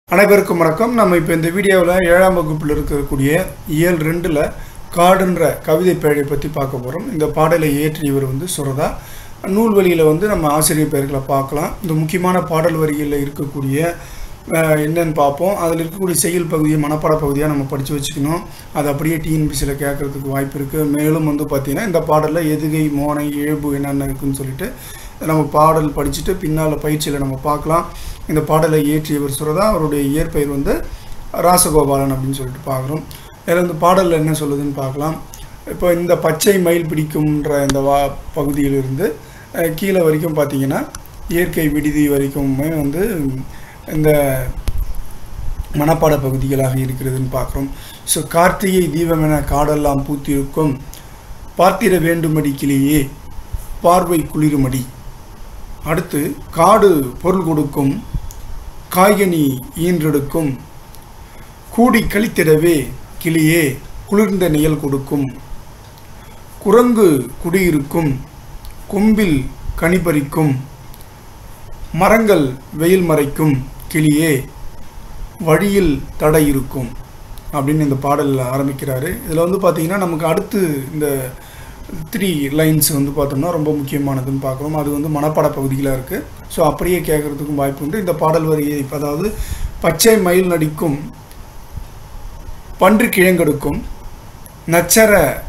அனைவருக்கும் வணக்கம் நம்ம இப்போ இந்த வீடியோவில் ஏழாம் வகுப்பில் இருக்கக்கூடிய இயல் ரெண்டில் காடுன்ற கவிதை பேழை பற்றி பார்க்க போகிறோம் இந்த பாடலை இயற்றியவர் வந்து சுரதா நூல் வழியில் வந்து நம்ம ஆசிரியர் பெயர்களை பார்க்கலாம் இந்த முக்கியமான பாடல் வரிகளில் இருக்கக்கூடிய அஹ், என்னன்னு பார்ப்போம் அதில் இருக்கக்கூடிய செயல் பகுதியை மனப்பாட பகுதியாக நம்ம படித்து வச்சுக்கணும் அது அப்படியே டிஎன்பிசியில் கேட்கறதுக்கு வாய்ப்பு இருக்குது மேலும் வந்து பார்த்திங்கன்னா இந்த பாடலில் எதுகை மோனை இழப்பு என்னென்ன இருக்குன்னு சொல்லிட்டு நம்ம பாடல் படிச்சுட்டு பின்னால் பயிற்சியில் நம்ம பார்க்கலாம் இந்த பாடலை இயற்றியவர் சுரதா அவருடைய இயற்பெயர் வந்து ராசகோபாலன் அப்படின்னு சொல்லிட்டு பார்க்குறோம் இதில் இந்த பாடலில் என்ன சொல்லுதுன்னு பார்க்கலாம் இப்போ இந்த பச்சை மயில் பிடிக்கும்ன்ற இந்த வா பகுதியிலிருந்து அஹ், கீழே வரைக்கும் பார்த்தீங்கன்னா இயற்கை விடுதி வரைக்குமே வந்து இந்த மனப்பாட பகுதிகளாக இருக்கிறதுன்னு பார்க்குறோம் ஸோ கார்த்திகை தீபம் என காடெல்லாம் பூத்திருக்கும் பார்த்திட வேண்டுமடி கிளியே பார்வை குளிருமடி அடுத்து காடு பொருள் கொடுக்கும் காய்கனி ஈன்றெடுக்கும் கூடி கழித்திடவே கிளியே குளிர்ந்த நிழல் கொடுக்கும் குரங்கு குடியிருக்கும் கொம்பில் கனிபறிக்கும் மரங்கள் வெயில் மறைக்கும் கிளியே வழியில் தடை இருக்கும் அப்படின்னு இந்த பாடலில் ஆரம்பிக்கிறாரு இதில் வந்து பார்த்தீங்கன்னா நமக்கு அடுத்து இந்த த்ரீ லைன்ஸ் வந்து பார்த்தோம்னா ரொம்ப முக்கியமானதுன்னு பார்க்குறோம் அது வந்து மனப்பாட பகுதிகளாக இருக்குது ஸோ அப்படியே கேட்குறதுக்கும் வாய்ப்பு உண்டு இந்த பாடல் வரியை இப்ப அதாவது பச்சை மயில் நடிக்கும் பன்றி கிழங்கெடுக்கும் நச்சர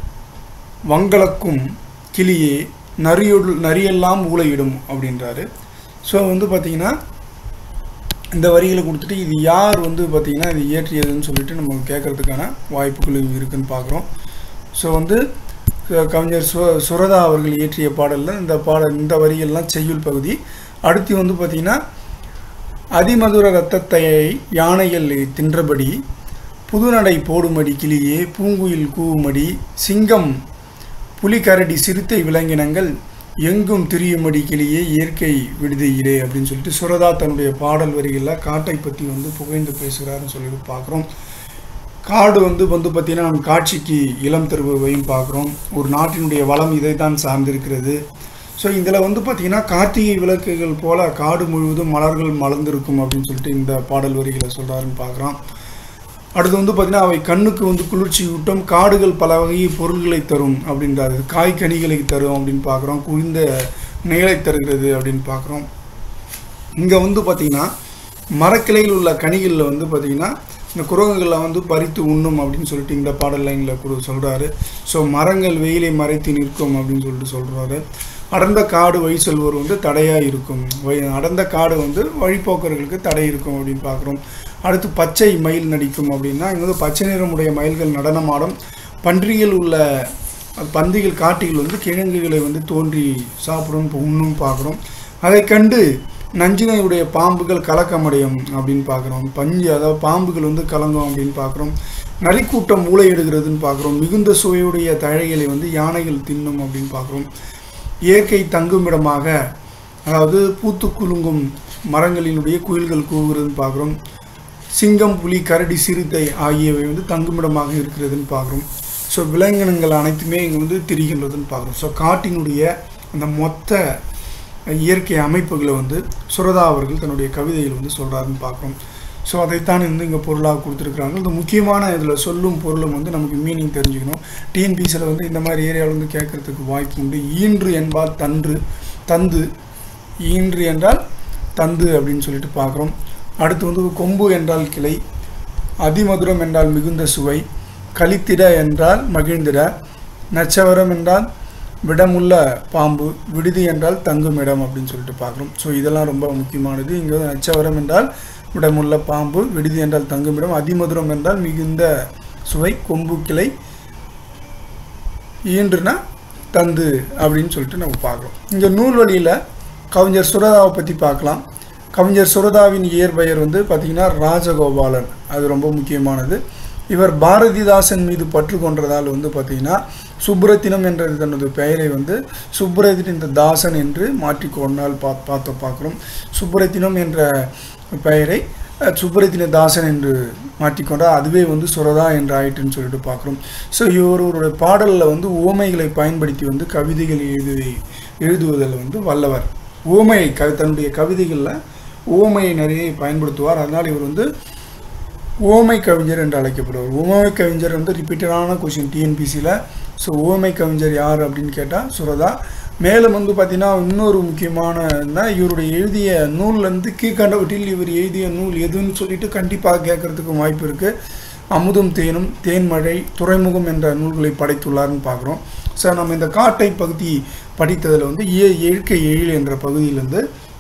வங்களக்கும் கிளியே நரியுள் நரியெல்லாம் ஊளையிடும் அப்படின்றாரு ஸோ வந்து பார்த்தீங்கன்னா இந்த வரிகளை கொடுத்துட்டு இது யார் வந்து பார்த்தீங்கன்னா இது இயற்றியதுன்னு சொல்லிட்டு நம்ம கேட்கறதுக்கான வாய்ப்புகள் இருக்குன்னு பார்க்குறோம் ஸோ வந்து க- கவிஞர் சு சுரதா அவர்கள் இயற்றிய பாடலில் இந்த பாடல் இந்த வரிகள்லாம் செய்யுள் பகுதி அடுத்து வந்து பார்த்தீங்கன்னா அதிமதுர ரத்தத்தை யானைகள் தின்றபடி புதுநடை போடுமடி கிளியே பூங்குயில் கூவுமடி சிங்கம் புலிகரடி சிறுத்தை விலங்கினங்கள் எங்கும் திரியுமடி கிளியே இயற்கை விடுதியிலே அப்படின்னு சொல்லிட்டு சுரதா தன்னுடைய பாடல் வரிகளில் காட்டை பற்றி வந்து புகைந்து பேசுகிறாருன்னு சொல்லிட்டு பார்க்குறோம் காடு வந்து வந்து பார்த்தீங்கன்னா நம்ம காட்சிக்கு இளம் திருவையும் பார்க்குறோம் ஒரு நாட்டினுடைய வளம் இதை தான் சார்ந்திருக்கிறது ஸோ இதில் வந்து பார்த்தீங்கன்னா கார்த்திகை விளக்குகள் போல காடு முழுவதும் மலர்கள் மலர்ந்திருக்கும் அப்படின்னு சொல்லிட்டு இந்த பாடல் வரிகளை சொல்கிறாருன்னு பார்க்குறோம் அடுத்து வந்து பார்த்தீங்கன்னா அவை கண்ணுக்கு வந்து குளிர்ச்சி ஊட்டும் காடுகள் பல வகை பொருள்களை தரும் அப்படின்றாரு காய்கனிகளை தரும் அப்படின்னு பார்க்குறோம் குளிர்ந்த நிழலை தருகிறது அப்படின்னு பார்க்குறோம் இங்கே வந்து பார்த்தீங்கன்னா மரக்கிளையில் உள்ள கனிகளில் வந்து பார்த்தீங்கன்னா இந்த குரங்குகளை வந்து பறித்து உண்ணும் அப்படின்னு சொல்லிட்டு இந்த பாடல் லைனில் கூட சொல்கிறாரு ஸோ மரங்கள் வெயிலை மறைத்து நிற்கும் அப்படின்னு சொல்லிட்டு சொல்கிறாரு அடர்ந்த காடு வழி செல்வோர் வந்து தடையாக இருக்கும் வழி- அடர்ந்த காடு வந்து வழிப்போக்கர்களுக்கு தடை இருக்கும் அப்படின்னு பார்க்குறோம் அடுத்து பச்சை மயில் நடிக்கும் அப்படின்னா இங்கே வந்து பச்சை நிறமுடைய மயில்கள் நடனமாடும் பன்றிகள் உள்ள பந்திகள் காட்டில் வந்து கிழங்குகளை வந்து தோன்றி சாப்பிடும் உண்ணும் பார்க்குறோம் அதை கண்டு நஞ்சினையுடைய பாம்புகள் கலக்கமடையும் அப்படின்னு பார்க்குறோம் பஞ்சு அதாவது பாம்புகள் வந்து கலங்கும் அப்படின்னு பார்க்குறோம் நரிக்கூட்டம் மூளையிடுகிறதுன்னு பார்க்குறோம் மிகுந்த சுவையுடைய தழைகளை வந்து யானைகள் தின்னும் அப்படின்னு பார்க்குறோம் இயற்கை தங்குமிடமாக அதாவது பூத்து குலுங்கும் மரங்களினுடைய குயில்கள் கூவுகிறதுன்னு பார்க்குறோம் சிங்கம் புலி கரடி சிறுத்தை ஆகியவை வந்து தங்குமிடமாக இருக்கிறதுன்னு பார்க்குறோம் ஸோ விலங்கினங்கள் அனைத்துமே இங்கே வந்து திரிகின்றதுன்னு பார்க்குறோம் ஸோ காட்டினுடைய அந்த மொத்த இயற்கை அமைப்புகளை வந்து சுரதா அவர்கள் தன்னுடைய கவிதையில் வந்து சொல்கிறாருன்னு பார்க்குறோம் ஸோ அதைத்தான் வந்து இங்கே பொருளாக கொடுத்துருக்குறாங்க இந்த முக்கியமான இதில் சொல்லும் பொருளும் வந்து நமக்கு மீனிங் தெரிஞ்சுக்கணும் டிஎன்பிசியில் வந்து இந்த மாதிரி ஏரியாவில் வந்து கேட்கறதுக்கு வாய்ப்பு உண்டு ஈன்று என்பால் தன்று தந்து ஈன்று என்றால் தந்து அப்படின்னு சொல்லிட்டு பார்க்குறோம் அடுத்து வந்து கொம்பு என்றால் கிளை அதிமதுரம் என்றால் மிகுந்த சுவை கலித்திட என்றால் மகிழ்ந்திட நச்சவரம் என்றால் விடமுள்ள பாம்பு விடுதி என்றால் தங்கும் இடம் அப்படின்னு சொல்லிட்டு பார்க்குறோம் ஸோ இதெல்லாம் ரொம்ப முக்கியமானது இங்கே வந்து நச்சவரம் என்றால் விடமுள்ள பாம்பு விடுதி என்றால் தங்குமிடம் அதிமதுரம் என்றால் மிகுந்த சுவை கொம்பு கிளை ஈன்றுனா தந்து அப்படின்னு சொல்லிட்டு நம்ம பார்க்குறோம் இங்கே நூல் வழியில் கவிஞர் சுரதாவை பற்றி பார்க்கலாம் கவிஞர் சுரதாவின் இயற்பெயர் வந்து பார்த்திங்கன்னா ராஜகோபாலன் அது ரொம்ப முக்கியமானது இவர் பாரதிதாசன் மீது பற்று கொண்டதால் வந்து பார்த்திங்கன்னா சுப்ரத்தினம் என்ற தனது பெயரை வந்து சுப்ரத்தின தாசன் என்று மாற்றிக்கொண்டால் பா பார்த்து பார்க்குறோம் சுப்ரத்தினம் என்ற பெயரை அஹ், சுப்ரத்தின தாசன் என்று மாற்றிக்கொண்டால் அதுவே வந்து சுரதா என்று ஆயிட்டுன்னு சொல்லிட்டு பார்க்குறோம் ஸோ இவருடைய பாடலில் வந்து உவமைகளை பயன்படுத்தி வந்து கவிதைகள் எழுதி எழுதுவதில் வந்து வல்லவர் உவமை க தன்னுடைய கவிதைகளில் ஓமையை நிறைய பயன்படுத்துவார் அதனால் இவர் வந்து ஓமை கவிஞர் என்று அழைக்கப்படுவார் ஓமை கவிஞர் வந்து ரிப்பீட்டடான கொஷின் டிஎன்பிசியில் ஸோ ஓமை கவிஞர் யார் அப்படின்னு கேட்டால் சுரதா மேலும் வந்து பார்த்தீங்கன்னா இன்னொரு முக்கியமான இவருடைய எழுதிய நூல்லேருந்து கீழ்கண்டவற்றில் இவர் எழுதிய நூல் எதுன்னு சொல்லிட்டு கண்டிப்பாக கேட்கறதுக்கு வாய்ப்பு இருக்குது அமுதும் தேனும் தேன்மழை துறைமுகம் என்ற நூல்களை படைத்துள்ளார்னு பார்க்குறோம் ஸோ நம்ம இந்த காட்டை பகுதி படித்ததில் வந்து இய இயற்கை எழில் என்ற பகுதியிலேருந்து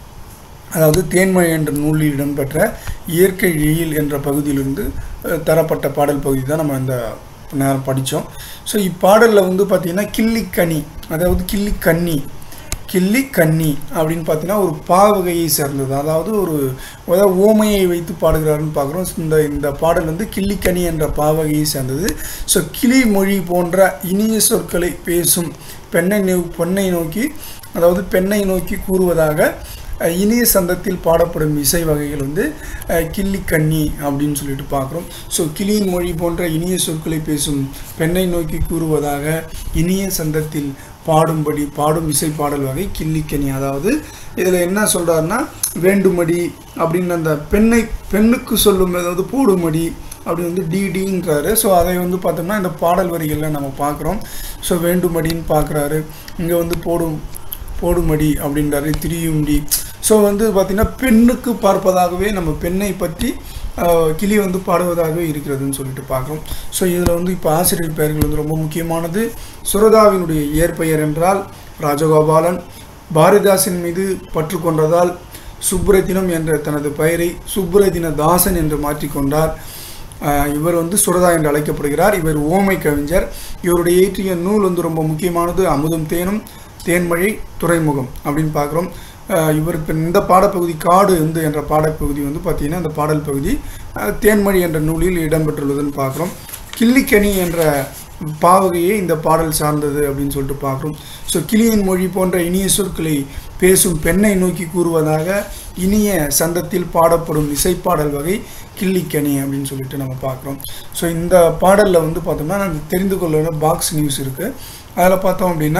அதாவது தேன்மழை என்ற நூலில் இடம்பெற்ற இயற்கை எழில் என்ற பகுதியிலிருந்து அஹ், தரப்பட்ட பாடல் பகுதி தான் நம்ம இந்த நேரம் படித்தோம் ஸோ இப்பாடலில் வந்து பார்த்திங்கன்னா கிள்ளிக்கனி அதாவது கிள்ளிக்கன்னி கிள்ளி கன்னி அப்படின்னு பார்த்தீங்கன்னா ஒரு பாவகையை சேர்ந்தது அதாவது ஒரு அதாவது ஓமையை வைத்து பாடுகிறாருன்னு பார்க்குறோம் இந்த இந்த பாடல் வந்து கிள்ளிக்கனி என்ற பாவகையை சேர்ந்தது ஸோ கிளி மொழி போன்ற இனிய சொற்களை பேசும் பெண்ணை நோ- பெண்ணை நோக்கி அதாவது பெண்ணை நோக்கி கூறுவதாக அஹ், இனிய சந்தத்தில் பாடப்படும் இசை வகைகள் வந்து அஹ், கிள்ளிக்கன்னி அப்படின்னு சொல்லிட்டு பார்க்குறோம் ஸோ கிளியின் மொழி போன்ற இனிய சொற்களை பேசும் பெண்ணை நோக்கி கூறுவதாக இனிய சந்தத்தில் பாடும்படி பாடும் இசை பாடல் வகை கிள்ளிக்கனி அதாவது இதில் என்ன சொல்கிறாருன்னா வேண்டுமடி அப்படின்னு அந்த பெண்ணை பெண்ணுக்கு சொல்லும் அதாவது போடுமடி அப்படி வந்து டிடிங்கிறாரு ஸோ அதை வந்து பார்த்தோம்னா இந்த பாடல் வரிகளில் நம்ம பார்க்குறோம் ஸோ வேண்டுமடின்னு பார்க்குறாரு இங்கே வந்து போடும் போடுமடி அப்படின்றாரு திரியும்டி ஸோ வந்து பார்த்திங்கன்னா பெண்ணுக்கு பார்ப்பதாகவே நம்ம பெண்ணை பற்றி ஆஹ், கிளி வந்து பாடுவதாகவே இருக்கிறதுன்னு சொல்லிட்டு பார்க்குறோம் ஸோ இதில் வந்து இப்போ ஆசிரியர் பெயர்கள் வந்து ரொம்ப முக்கியமானது சுரதாவினுடைய இயற்பெயர் என்றால் ராஜகோபாலன் பாரதிதாசன் மீது பற்று கொண்டதால் சுப்ரதினம் என்ற தனது பெயரை சுப்ரதின தாசன் என்று மாற்றிக்கொண்டார் ஆஹ் இவர் வந்து சுரதா என்று அழைக்கப்படுகிறார் இவர் ஓமை கவிஞர் இவருடைய இயற்றிய நூல் வந்து ரொம்ப முக்கியமானது அமுதும் தேனும் தேன்மழை துறைமுகம் அப்படின்னு பார்க்குறோம் ஆஹ் இவர் இப்போ இந்த பாடப்பகுதி காடு வந்து என்ற பாடப்பகுதி வந்து பார்த்திங்கன்னா இந்த பாடல் பகுதி ஆஹ் தேன்மழி என்ற நூலில் இடம்பெற்றுள்ளதுன்னு பார்க்குறோம் கிள்ளிக்கனி என்ற பாவகையே இந்த பாடல் சார்ந்தது அப்படின்னு சொல்லிட்டு பார்க்குறோம் ஸோ கிளியின் மொழி போன்ற இனிய சொற்களை பேசும் பெண்ணை நோக்கி கூறுவதாக இனிய சந்தத்தில் பாடப்படும் இசைப்பாடல் வகை கிள்ளிக்கனி அப்படின்னு சொல்லிட்டு நம்ம பார்க்குறோம் ஸோ இந்த பாடலில் வந்து பார்த்தோம்னா நம்ம தெரிந்து கொள்ள பாக்ஸ் நியூஸ் இருக்குது அதில் பார்த்தோம் அப்படின்னா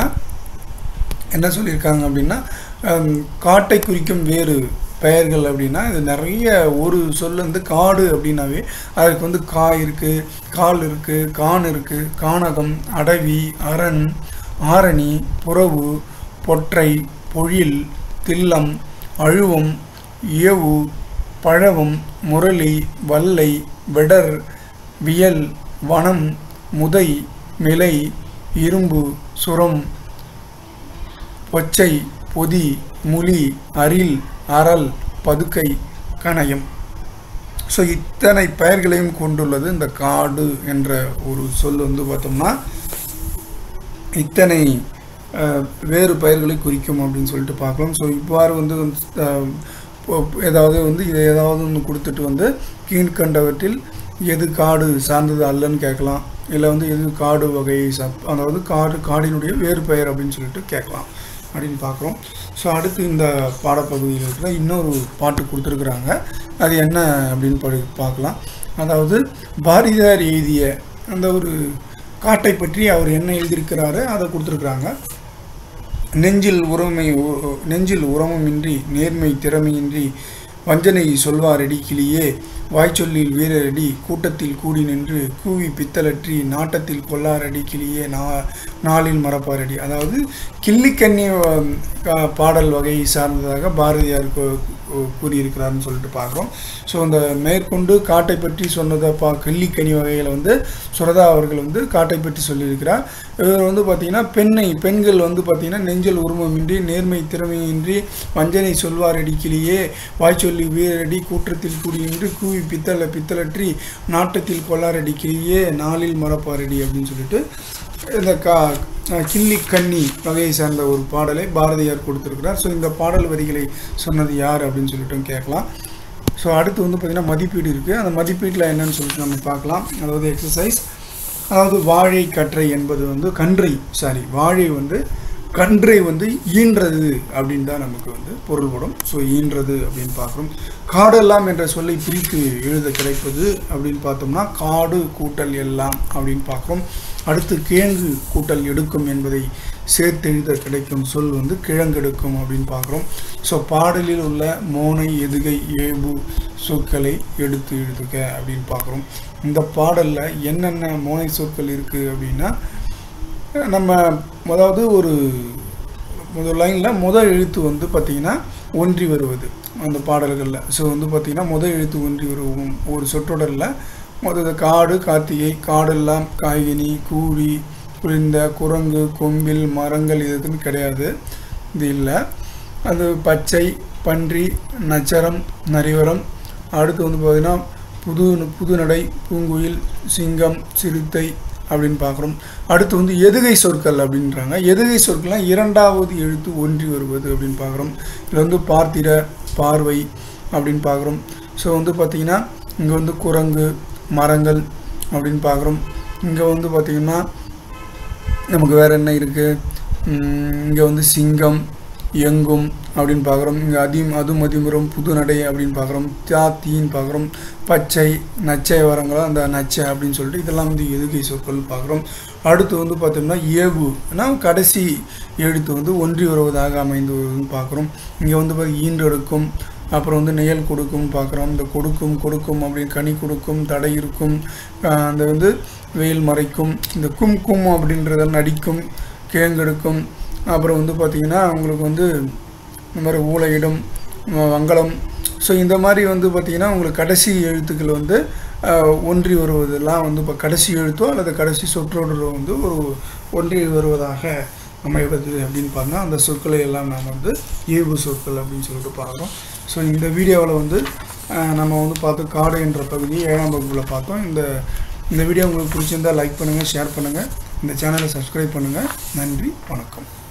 என்ன சொல்லியிருக்காங்க அப்படின்னா ஹம், காட்டை குறிக்கும் வேறு பெயர்கள் அப்படின்னா இது நிறைய ஒரு சொல் வந்து காடு அப்படின்னாவே அதுக்கு வந்து கா இருக்குது கால் இருக்குது கான் இருக்குது கானகம் அடவி அரண் ஆரணி புறவு பொற்றை பொழில் தில்லம் அழுவம் இயவு பழவம் முரளி வல்லை வெடர் வியல் வனம் முதை மிலை இரும்பு சுரம் பொச்சை பொதி முலி அரில் அரல் பதுக்கை கணயம் ஸோ இத்தனை பெயர்களையும் கொண்டுள்ளது இந்த காடு என்ற ஒரு சொல் வந்து பார்த்தோம்னா இத்தனை அஹ், வேறு பெயர்களை குறிக்கும் அப்படின்னு சொல்லிட்டு பார்க்கலாம் ஸோ இவ்வாறு வந்து அஹ், இப்போ ஏதாவது வந்து இதை ஏதாவது ஒன்று கொடுத்துட்டு வந்து கீழ்கண்டவற்றில் எது காடு சார்ந்தது அல்லன்னு கேட்கலாம் இல்லை வந்து எது காடு வகையை சாப் அதாவது காடு காடினுடைய வேறு பெயர் அப்படின்னு சொல்லிட்டு கேட்கலாம் அப்படின்னு பார்க்குறோம் ஸோ அடுத்து இந்த பாடப்பகுதியில் இருக்கிற இன்னொரு பாட்டு கொடுத்துருக்குறாங்க அது என்ன அப்படின்னு படி பார்க்கலாம் அதாவது பாரதியார் எழுதிய அந்த ஒரு காட்டை பற்றி அவர் என்ன எழுதியிருக்கிறாரு அதை கொடுத்துருக்குறாங்க நெஞ்சில் உரமை உ- நெஞ்சில் உரமுமின்றி நேர்மை திறமையின்றி வஞ்சனை சொல்வாரடி கிளியே வாய்ச்சொல்லில் வீரரடி கூட்டத்தில் கூடி நின்று கூவி பித்தலற்றி நாட்டத்தில் கொல்லாரடி கிளியே நா நாளில் மறப்பாரடி அதாவது கிள்ளிக்கண்ணி அஹ், கா- பாடல் வகையை சார்ந்ததாக பாரதியார் கூ- கூ- கூறியிருக்கிறார்னு சொல்லிட்டு பார்க்குறோம் ஸோ அந்த மேற்கொண்டு காட்டை பற்றி சொன்னதை பா கிள்ளிக்கனி வகையில் வந்து சுரதா அவர்கள் வந்து காட்டை பற்றி சொல்லியிருக்கிறார் இவர் வந்து பார்த்திங்கன்னா பெண்ணை பெண்கள் வந்து பார்த்திங்கன்னா நெஞ்சல் உருவமின்றி நேர்மை திறமையின்றி வஞ்சனை சொல்வாரடி கிளியே வாய்ச்சொல்லி வீரடி கூற்றத்தில் கூடியின்றி கூவி பித்தள பித்தளற்றி நாட்டத்தில் கொள்ளாரடி கிளியே நாளில் மறப்பாரடி அப்படின்னு சொல்லிட்டு இந்த கா கிள்ளி கன்னி வகையை சார்ந்த ஒரு பாடலை பாரதியார் கொடுத்துருக்கிறார் ஸோ இந்த பாடல் வரிகளை சொன்னது யார் அப்படின்னு சொல்லிட்டு கேட்கலாம் ஸோ அடுத்து வந்து பார்த்திங்கன்னா மதிப்பீடு இருக்குது அந்த மதிப்பீட்டில் என்னன்னு சொல்லிட்டு நம்ம பார்க்கலாம் அதாவது எக்ஸசைஸ் அதாவது வாழை கற்றை என்பது வந்து கன்றை சாரி வாழை வந்து கன்றை வந்து ஈன்றது அப்படின்னு தான் நமக்கு வந்து பொருள்படும் ஸோ ஈன்றது அப்படின்னு பார்க்குறோம் காடெல்லாம் என்ற சொல்லை பிரித்து எழுத கிடைப்பது அப்படின்னு பார்த்தோம்னா காடு கூட்டல் எல்லாம் அப்படின்னு பார்க்குறோம் அடுத்து கேங்கு கூட்டல் எடுக்கும் என்பதை சேர்த்து எழுத கிடைக்கும் சொல் வந்து கிழங்கெடுக்கும் அப்படின்னு பார்க்குறோம் ஸோ பாடலில் உள்ள மோனை எதுகை ஏபு சொற்களை எடுத்து எழுதுக அப்படின்னு பார்க்குறோம் இந்த பாடலில் என்னென்ன மோனை சொற்கள் இருக்குது அப்படின்னா நம்ம அதாவது ஒரு முதல் லைனில் முதல் எழுத்து வந்து பார்த்திங்கன்னா ஒன்றி வருவது அந்த பாடல்களில் ஸோ வந்து பார்த்திங்கன்னா முதல் எழுத்து ஒன்றி வரும் ஒரு சொற்றொடரில் முதல் காடு கார்த்திகை காடெல்லாம் காய்கனி கூழி குளிர்ந்த குரங்கு கொம்பில் மரங்கள் இது எதுவும் கிடையாது இது இல்லை அது பச்சை பன்றி நச்சரம் நரிவரம் அடுத்து வந்து பார்த்திங்கன்னா புது புதுநடை பூங்குயில் சிங்கம் சிறுத்தை அப்படின்னு பார்க்குறோம் அடுத்து வந்து எதுகை சொற்கள் அப்படின்றாங்க எதுகை சொற்கள்லாம் இரண்டாவது எழுத்து ஒன்றி வருவது அப்படின்னு பார்க்குறோம் இதில் வந்து பார்த்திட பார்வை அப்படின்னு பார்க்குறோம் ஸோ வந்து பார்த்திங்கன்னா இங்கே வந்து குரங்கு மரங்கள் அப்படின்னு பார்க்குறோம் இங்கே வந்து பார்த்திங்கன்னா நமக்கு வேறு என்ன இருக்குது இங்கே வந்து சிங்கம் எங்கும் அப்படின்னு பார்க்குறோம் இங்கே அதி அது மதிமுறம் புதுநடை அப்படின்னு பார்க்குறோம் தியாத்தின்னு பார்க்குறோம் பச்சை நச்சை வரங்களா அந்த நச்சை அப்படின்னு சொல்லிட்டு இதெல்லாம் வந்து எதுகை சொற்கள் பார்க்குறோம் அடுத்து வந்து பார்த்தோம்னா ஏவுனா கடைசி எழுத்து வந்து ஒன்றி வருவதாக அமைந்து வருவதுன்னு பார்க்குறோம் இங்கே வந்து பார்த்து ஈன்றெடுக்கும் அப்புறம் வந்து நெயல் கொடுக்கும் பார்க்குறோம் இந்த கொடுக்கும் கொடுக்கும் அப்படின்னு கனி கொடுக்கும் தடை இருக்கும் அந்த வந்து வெயில் மறைக்கும் இந்த கும் கும் அப்படின்றத நடிக்கும் கிழங்கெடுக்கும் அப்புறம் வந்து பார்த்திங்கன்னா உங்களுக்கு வந்து இந்த மாதிரி ஊழையிடும் வங்கலம் ஸோ இந்த மாதிரி வந்து பார்த்திங்கன்னா உங்களுக்கு கடைசி எழுத்துக்கள் வந்து ஒன்றி வருவதெல்லாம் வந்து இப்போ கடைசி எழுத்தோ அல்லது கடைசி சொற்றொடரோ வந்து ஒரு ஒன்றி வருவதாக அமைவது அப்படின்னு பார்த்தா அந்த சொற்களை எல்லாம் நாம் வந்து ஏவு சொற்கள் அப்படின்னு சொல்லிட்டு பார்க்குறோம் ஸோ இந்த வீடியோவில் வந்து நம்ம வந்து பார்த்து காடு என்ற பகுதியை ஏழாம் வகுப்பில் பார்த்தோம் இந்த இந்த வீடியோ உங்களுக்கு பிடிச்சிருந்தால் லைக் பண்ணுங்கள் ஷேர் பண்ணுங்கள் இந்த சேனலை சப்ஸ்கிரைப் பண்ணுங்கள் நன்றி வணக்கம்